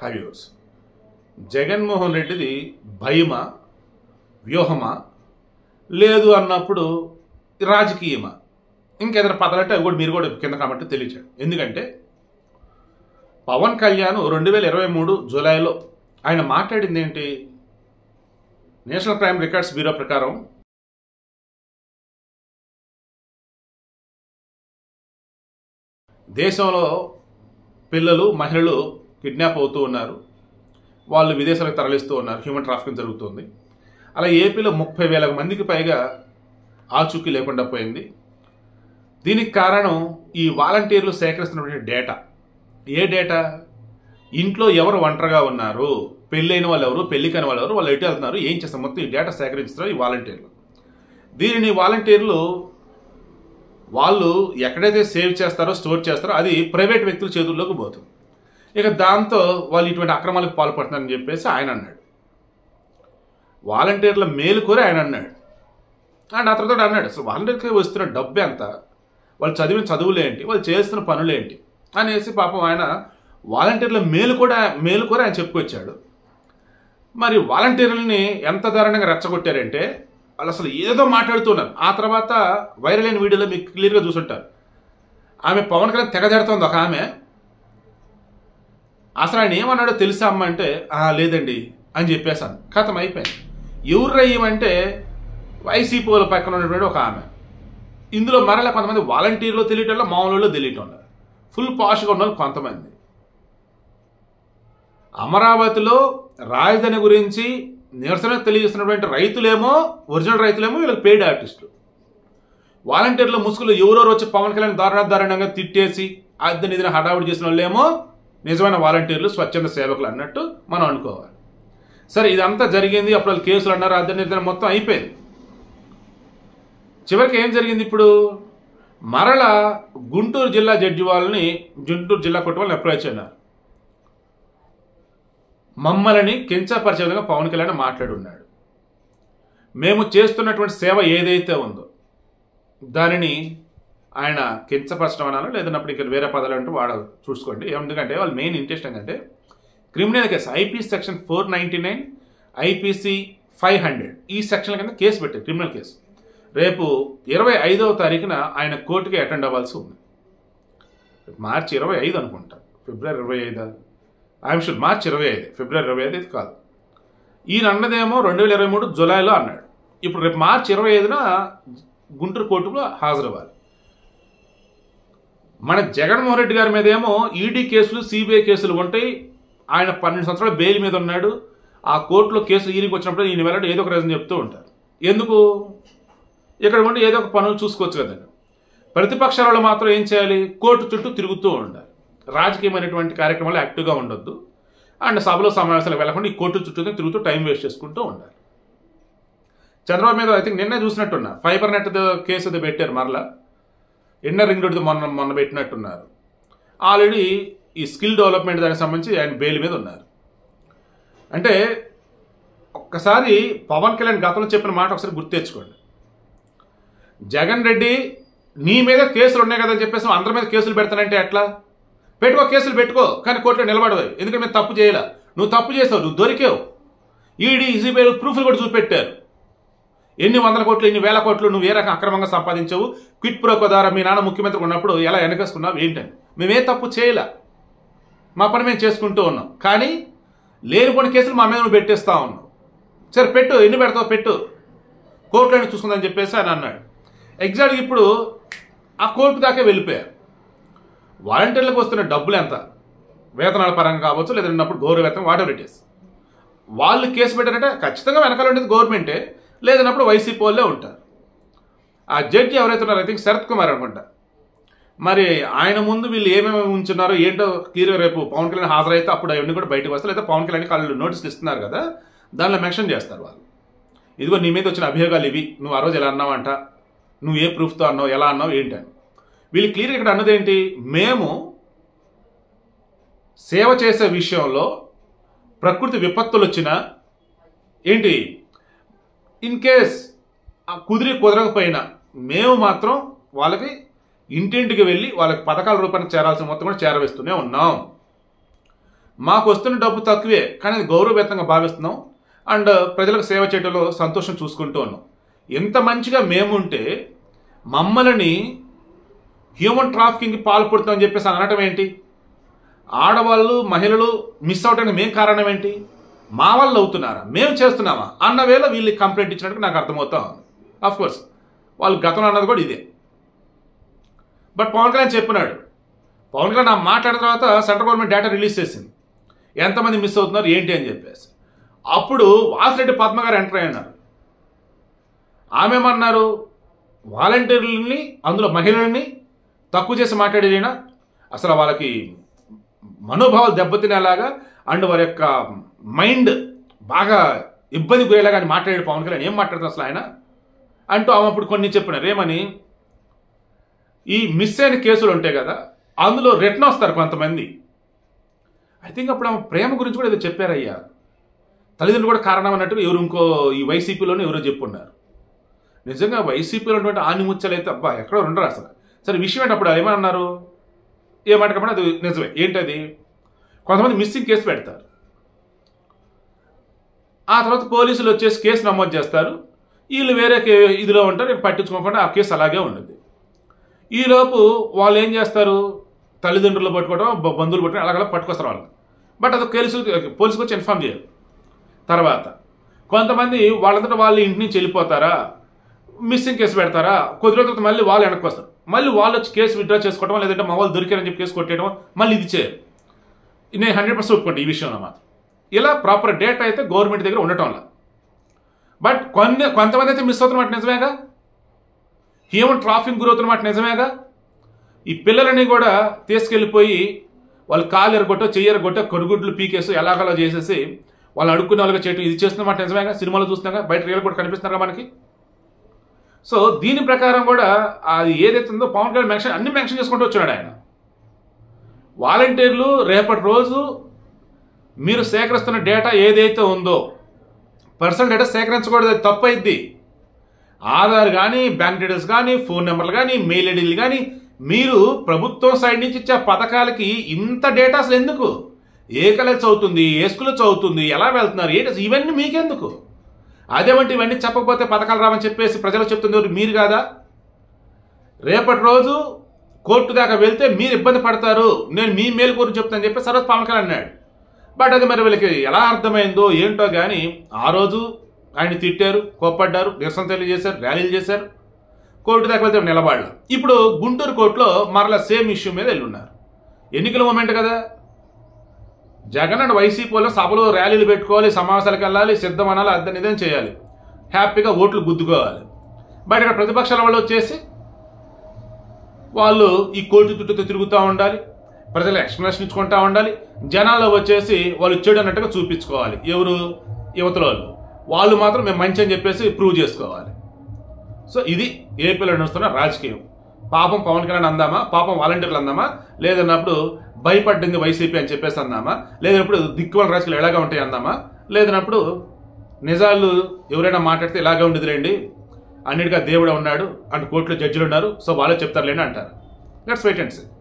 హవ్యూర్స్ జగన్మోహన్ రెడ్డిది భయమా వ్యూహమా లేదు అన్నప్పుడు రాజకీయమా ఇంకేదైనా పదాలంటే అవి కూడా మీరు కూడా కింద కాబట్టి తెలియచేయండి ఎందుకంటే పవన్ కళ్యాణ్ రెండు వేల ఇరవై మూడు జూలైలో ఆయన మాట్లాడింది ఏంటి నేషనల్ క్రైమ్ రికార్డ్స్ బ్యూరో ప్రకారం దేశంలో పిల్లలు మహిళలు కిడ్నాప్ అవుతూ ఉన్నారు వాళ్ళు విదేశాలకు తరలిస్తూ ఉన్నారు హ్యూమన్ ట్రాఫికింగ్ జరుగుతుంది అలా ఏపీలో ముప్పై వేల మందికి పైగా ఆచూకీ లేకుండా పోయింది దీనికి కారణం ఈ వాలంటీర్లు సేకరిస్తున్నటువంటి డేటా ఏ డేటా ఇంట్లో ఎవరు ఒంటరిగా ఉన్నారు పెళ్ళైన వాళ్ళు ఎవరు పెళ్లి కాని వాళ్ళు ఎవరు వాళ్ళు ఎటు వెళ్తున్నారు ఏం చేస్తారు మొత్తం ఈ డేటా సేకరిస్తున్నారు ఈ వాలంటీర్లు దీనిని వాలంటీర్లు వాళ్ళు ఎక్కడైతే సేవ్ చేస్తారో స్టోర్ చేస్తారో అది ప్రైవేట్ వ్యక్తుల చేతుల్లోకి పోతుంది ఇక దాంతో వాళ్ళు ఇటువంటి అక్రమాలకు పాల్పడుతున్నారని చెప్పేసి ఆయన అన్నాడు వాలంటీర్ల మేలు కోరి ఆయన అన్నాడు అండ్ అతనితో అన్నాడు అసలు వాలంటీర్కి వస్తున్న డబ్బు ఎంత వాళ్ళు చదివిన చదువులేంటి వాళ్ళు చేస్తున్న పనులేంటి అనేసి పాపం ఆయన వాలంటీర్ల మేలు కూడా మేలు కూడా ఆయన చెప్పుకొచ్చాడు మరి వాలంటీర్లని ఎంత దారుణంగా రెచ్చగొట్టారంటే వాళ్ళు అసలు ఏదో మాట్లాడుతున్నారు ఆ తర్వాత వైరల్ అయిన వీడియోలో మీకు క్లియర్గా చూసుంటారు ఆమె పవన్ కళ్యాణ్ తెగదెడుతోంది ఒక ఆమె అసలు ఆయన ఏమన్నాడో తెలుసా అమ్మ అంటే "ఆ, లేదండి అని చెప్పేశాను కథం అయిపోయింది ఎవరు రయ్యమంటే వైసీపీ వాళ్ళ పక్కన ఉన్నటువంటి ఒక ఆమె ఇందులో మరలా కొంతమంది వాలంటీర్లో తెలియటంలో మామూలు తెలియటం ఫుల్ పాష్గా ఉన్న వాళ్ళు కొంతమంది అమరావతిలో రాజధాని గురించి నిరసన తెలియజేస్తున్నటువంటి రైతులేమో ఒరిజినల్ రైతులేమో వీళ్ళకి పెయిడ్ ఆర్టిస్టులు వాలంటీర్ల ముసుగులు ఎవరెవరు వచ్చి పవన్ కళ్యాణ్ దారుణ దారుణంగా తిట్టేసి అద్దెని ఇదిన హడావుడి చేసిన వాళ్ళేమో నిజమైన వాలంటీర్లు స్వచ్ఛంద సేవకులు అన్నట్టు మనం అనుకోవాలి సరే ఇదంతా జరిగింది అప్పుడు వాళ్ళు కేసులు అన్నారు అద్దెని ఇద్దరు మొత్తం అయిపోయింది చివరికి ఏం జరిగింది ఇప్పుడు మరల గుంటూరు జిల్లా జడ్జి వాళ్ళని గుంటూరు జిల్లా కోర్టు వాళ్ళని అప్రోచ్ అయినారు మమ్మల్ని కించపరిచే విధంగా పవన్ కళ్యాణ్ మాట్లాడున్నాడు మేము చేస్తున్నటువంటి సేవ ఏదైతే ఉందో దానిని ఆయన కించపరచడం అనాలో లేదన్నప్పుడు ఇక్కడ వేరే పదాలు అంటూ వాడ చూసుకోండి ఎందుకంటే వాళ్ళ మెయిన్ ఇంట్రెస్ట్ ఏంటంటే criminal case IPC section four ninety nine IPC five hundred ఈ సెక్షన్ కింద కేసు పెట్టారు క్రిమినల్ కేసు రేపు ఇరవై ఐదవ తారీఖున ఆయన కోర్టుకి అటెండ్ అవ్వాల్సి ఉంది మార్చి ఇరవై ఐదు అనుకుంటా ఫిబ్రవరి ఇరవై ఐదు ఐఎమ్ షూర్ మార్చి ఇరవై ఐదు ఫిబ్రవరి ఇరవై ఐదు కాదు ఈయన అన్నదేమో రెండు వేల ఇరవై మూడు జులైలో అన్నాడు ఇప్పుడు రేపు మార్చి ఇరవై ఐదున గుంటూరు కోర్టులో హాజరవ్వాలి మన జగన్మోహన్ రెడ్డి గారి మీద ఏమో ఈడీ కేసులు సిబిఐ కేసులు ఉంటాయి ఆయన పన్నెండు సంవత్సరాలు బెయిల్ మీద ఉన్నాడు ఆ కోర్టులో కేసులు ఈరికి వచ్చినప్పుడు ఈయన వెళ్ళడం ఏదో ఒక రీజన్ చెప్తూ ఉంటారు ఎందుకు ఇక్కడ ఉండి ఏదో ఒక పనులు చూసుకోవచ్చు కదండి ప్రతిపక్షాల వాళ్ళు మాత్రం ఏం చేయాలి కోర్టు చుట్టూ తిరుగుతూ ఉండాలి రాజకీయమైనటువంటి కార్యక్రమాలు యాక్టివ్గా ఉండొద్దు అండ్ సభలో సమావేశాలు వెళ్లకుండా ఈ కోర్టు చుట్టూ తిరుగుతూ టైం వేస్ట్ చేసుకుంటూ ఉండాలి చంద్రబాబు మీద ఐ థింక్ నిన్నే చూసినట్టున్నా ఫైబర్ నెట్ కేసు అది పెట్టారు మరలా ఇన్నర్ రింగ్ రోడ్ మొన్న మొన్న పెట్టినట్టున్నారు ఆల్రెడీ ఈ స్కిల్ డెవలప్మెంట్ దానికి సంబంధించి ఆయన బెయిల్ మీద ఉన్నారు అంటే ఒక్కసారి పవన్ కళ్యాణ్ గతంలో చెప్పిన మాట ఒకసారి గుర్తు తెచ్చుకోండి జగన్ రెడ్డి నీ మీద కేసులు ఉన్నాయి కదా అని చెప్పేసి నువ్వు అందరి మీద కేసులు పెడతానంటే ఎట్లా పెట్టుకో కేసులు పెట్టుకో కానీ కోర్టులో నిలబడవు ఎందుకంటే మేము తప్పు చేయలే నువ్వు తప్పు చేసావు నువ్వు దొరికావు ఈడీ ఈజీబై ప్రూఫ్లు కూడా చూపెట్టారు ఎన్ని వందల కోట్లు ఎన్ని వేల కోట్లు నువ్వు ఏ రకం అక్రమంగా సంపాదించావు క్విట్ ప్రోకో ద్వారా మీ నాన్న ముఖ్యమంత్రి ఉన్నప్పుడు ఎలా వెనకేసుకున్నావు ఏంటని మేమే తప్పు చేయలే మా పని మేము చేసుకుంటూ ఉన్నాం కానీ లేనిపోని కేసులు మా మీద నువ్వు పెట్టేస్తా ఉన్నావు సరే పెట్టు ఎన్ని పెడతావు పెట్టు కోర్టులో చూసుకుందని చెప్పేసి ఆయన అన్నాడు ఎగ్జాక్ట్గా ఇప్పుడు ఆ కోర్టు దాకా వెళ్ళిపోయారు వాలంటీర్లకు వస్తున్న డబ్బులు ఎంత వేతనాల పరంగా కావచ్చు లేదన్నప్పుడు గౌరవ వేతనం వాటర్ ఇట్ ఇస్ వాళ్ళు కేసు పెట్టారంటే ఖచ్చితంగా వెనకాల ఉండేది గవర్నమెంటే లేదన్నప్పుడు వైసీపీ వాళ్ళే ఉంటారు ఆ జడ్జి ఎవరైతే ఉన్నారో ఐ థింక్ శరత్ కుమార్ అనుకుంటా మరి ఆయన ముందు వీళ్ళు ఏమేమి ఉంచున్నారో ఏంటో క్లియర్గా రేపు పవన్ కళ్యాణ్ హాజరైతే అప్పుడు అవన్నీ కూడా బయటకు వస్తాయి లేదా పవన్ కళ్యాణ్ వాళ్ళు నోటీసులు ఇస్తున్నారు కదా దానిలో మెన్షన్ చేస్తారు వాళ్ళు ఇదిగో నీ మీద వచ్చిన అభియోగాలు ఇవి నువ్వు ఆ రోజు ఎలా అన్నావంట నువ్వు ఏ ప్రూఫ్తో అన్నావు ఎలా అన్నావు ఏంటని వీళ్ళు క్లియర్ ఇక్కడ అన్నదేంటి మేము సేవ చేసే విషయంలో ప్రకృతి విపత్తులు వచ్చినా ఏంటి ఇన్ కేస్ ఆ కుదిరి కుదరకపోయినా మేము మాత్రం వాళ్ళకి ఇంటింటికి వెళ్ళి వాళ్ళకి పథకాల రూపాయన చేరాల్సిన మొత్తం కూడా చేరవేస్తూనే ఉన్నాం మాకు వస్తున్న డబ్బు తక్కువే కానీ అది గౌరవవేతంగా భావిస్తున్నాం అండ్ ప్రజలకు సేవ చేయడంలో సంతోషం చూసుకుంటూ ఉన్నాం ఎంత మంచిగా మేముంటే మమ్మల్ని హ్యూమన్ ట్రాఫికింగ్కి పాల్పడుతుందని చెప్పేసి అనటం ఏంటి ఆడవాళ్ళు మహిళలు మిస్ అవటానికి మేం కారణం ఏంటి మా వాళ్ళు అవుతున్నారా మేము చేస్తున్నామా అన్న వేళ వీళ్ళు కంప్లైంట్ ఇచ్చినట్టు నాకు అర్థమవుతా ఉంది అఫ్ కోర్స్ వాళ్ళు గతంలో అన్నది కూడా ఇదే బట్ పవన్ కళ్యాణ్ చెప్పినాడు పవన్ కళ్యాణ్ నా మాట్లాడిన తర్వాత సెంట్రల్ గవర్నమెంట్ డేటా రిలీజ్ చేసింది ఎంతమంది మిస్ అవుతున్నారు ఏంటి అని చెప్పేసి అప్పుడు వాసిరెడ్డి పద్మ గారు ఎంటర్ అయినారు ఆమె ఏమన్నారు వాలంటీర్లని అందులో మహిళల్ని తక్కువ చేసి మాట్లాడేనా అసలు వాళ్ళకి మనోభావాలు దెబ్బతినేలాగా అండ్ వారి యొక్క మైండ్ బాగా ఇబ్బంది గురేలాగా అని మాట్లాడాడు పవన్ కళ్యాణ్ ఏం మాట్లాడుతున్నారు అసలు ఆయన అంటూ ఆమె అప్పుడు కొన్ని చెప్పినారు ఏమని ఈ మిస్ అయిన కేసులు ఉంటాయి కదా అందులో రిటర్న్ వస్తారు కొంతమంది ఐ థింక్ అప్పుడు ఆమె ప్రేమ గురించి కూడా ఏదో చెప్పారయ్యా తల్లిదండ్రులు కూడా కారణం అన్నట్టు ఎవరు ఇంకో ఈ వైసీపీలోనే ఎవరో చెప్పున్నారు నిజంగా వైసీపీలో ఉన్నటువంటి ఆనిముచ్చలు అయితే అబ్బా ఎక్కడో ఉండరు అసలు సరే విషయం ఏంటి అప్పుడు ఏమన్నారు ఏమంటే అది నిజమే ఏంటది కొంతమంది మిస్సింగ్ కేసు పెడతారు ఆ తర్వాత పోలీసులు వచ్చేసి కేసు నమోదు చేస్తారు వీళ్ళు వేరే కే- ఇదిలో ఉంటారు నేను పట్టించుకోకుండా ఆ కేసు అలాగే ఉండదు ఈలోపు వాళ్ళు ఏం చేస్తారు తల్లిదండ్రులు పట్టుకోవడం బ- బంధువులు పట్టుకోవడం అలాగలా పట్టుకొస్తారు వాళ్ళు బట్ అది కేసు పోలీసుకి వచ్చి ఇన్ఫామ్ చేయాలి తర్వాత కొంతమంది వాళ్ళంతటా వాళ్ళు ఇంటి నుంచి వెళ్ళిపోతారా మిస్సింగ్ కేసు పెడతారా కొద్ది రోజుల తర్వాత మళ్ళీ వాళ్ళు వెనక్కి వస్తారు మళ్ళీ వాళ్ళు వచ్చి కేసు విత్డ్రా చేసుకోవడం లేదంటే మా వాళ్ళు దొరికారని చెప్పి కేసు కొట్టేయడం మళ్ళీ ఇది చేయరు నేను హండ్రెడ్ పర్సెంట్ ఒప్పుకుంటా ఈ విషయంలో మాత్రం ఇలా ప్రాపర్ డేటా అయితే గవర్నమెంట్ దగ్గర ఉండటం వల్ల బట్ కొన్ని కొంతమంది అయితే మిస్ అవుతున్న మాట నిజమేగా హ్యూమన్ ట్రాఫిక్ గురవుతున్న మాట నిజమేగా ఈ పిల్లలని కూడా తీసుకెళ్ళిపోయి వాళ్ళు కాలు ఎరగొట్టో చెయ్యి ఎరగొట్టో కొడుగుడ్లు పీకేసి ఎలాగలా చేసేసి వాళ్ళు అడుక్కునే వాళ్ళగా చేయటం ఇది చేస్తున్న మాట నిజమేగా సినిమాలో చూస్తున్నాగా బయట రియల్ కూడా కనిపిస్తున్నారా మనకి సో దీని ప్రకారం కూడా అది ఏదైతే ఉందో పవన్ కళ్యాణ్ మెన్షన్ అన్ని మెన్షన్ చేసుకుంటూ వచ్చాడు ఆయన వాలంటీర్లు రేపటి రోజు మీరు సేకరిస్తున్న డేటా ఏదైతే ఉందో పర్సనల్ డేటా సేకరించకూడదు అది తప్పు అయింది ఆధార్ కానీ బ్యాంక్ డీటెయిల్స్ కానీ ఫోన్ నెంబర్లు కానీ మెయిల్ ఐడీలు కానీ మీరు ప్రభుత్వం సైడ్ నుంచి ఇచ్చే పథకాలకి ఇంత డేటా అసలు ఎందుకు ఏ కాలేజ్ చదువుతుంది ఏ స్కూల్లో చదువుతుంది ఎలా వెళ్తున్నారు ఏంటి అసలు ఇవన్నీ మీకెందుకు అదేమంటే ఇవన్నీ చెప్పకపోతే పథకాలు రావని చెప్పేసి ప్రజలు చెప్తుంది ఎవరు మీరు కాదా రేపటి రోజు కోర్టు దాకా వెళ్తే మీరు ఇబ్బంది పడతారు నేను మీ మేలు కోరి చెప్తాను చెప్పి సరోజ్ పవన్ కళ్యాణ్ అన్నాడు బట్ అది మరి వీళ్ళకి ఎలా అర్థమైందో ఏంటో కానీ ఆ రోజు ఆయన తిట్టారు కోప్పడ్డారు నిరసన తెలియజేశారు ర్యాలీలు చేశారు కోర్టు దాకా వెళ్తే నిలబడాల ఇప్పుడు గుంటూరు కోర్టులో మరలా సేమ్ ఇష్యూ మీద వెళ్ళి ఉన్నారు ఎన్నికల మూమెంట్ కదా జగన్ అండ్ వైసీపీలో సభలో ర్యాలీలు పెట్టుకోవాలి సమావేశాలకు వెళ్ళాలి సిద్ధం అనాలి అర్థం ఇదేం చేయాలి హ్యాపీగా ఓట్లు గుద్దుకోవాలి బట్ ఇక్కడ ప్రతిపక్షాల వాళ్ళు వచ్చేసి వాళ్ళు ఈ కోర్టు చుట్టూ తిరుగుతూ ఉండాలి ప్రజలు ఎక్స్ప్లెనేషన్ ఇచ్చుకుంటా ఉండాలి జనాల్లో వచ్చేసి వాళ్ళు చెడు అన్నట్టుగా చూపించుకోవాలి ఎవరు యువతల వాళ్ళు వాళ్ళు మాత్రం మేము మంచి అని చెప్పేసి ప్రూవ్ చేసుకోవాలి సో ఇది ఏపీలో నడుస్తున్న రాజకీయం పాపం పవన్ కళ్యాణ్ అందామా పాపం వాలంటీర్లు అందామా లేదన్నప్పుడు భయపడ్డింది వైసీపీ అని చెప్పేసి అందామా లేదన్నప్పుడు దిక్కువల రాజకీయాలు ఎలాగా ఉంటాయి అందామా లేదన్నప్పుడు నిజాలు ఎవరైనా మాట్లాడితే ఇలాగే ఉండేది రండి అన్నిటిగా దేవుడు ఉన్నాడు అండ్ కోర్టులో జడ్జిలు ఉన్నారు సో వాళ్ళే చెప్తారులేండి అంటారు లెట్స్ వెయిట్ అండ్ సీ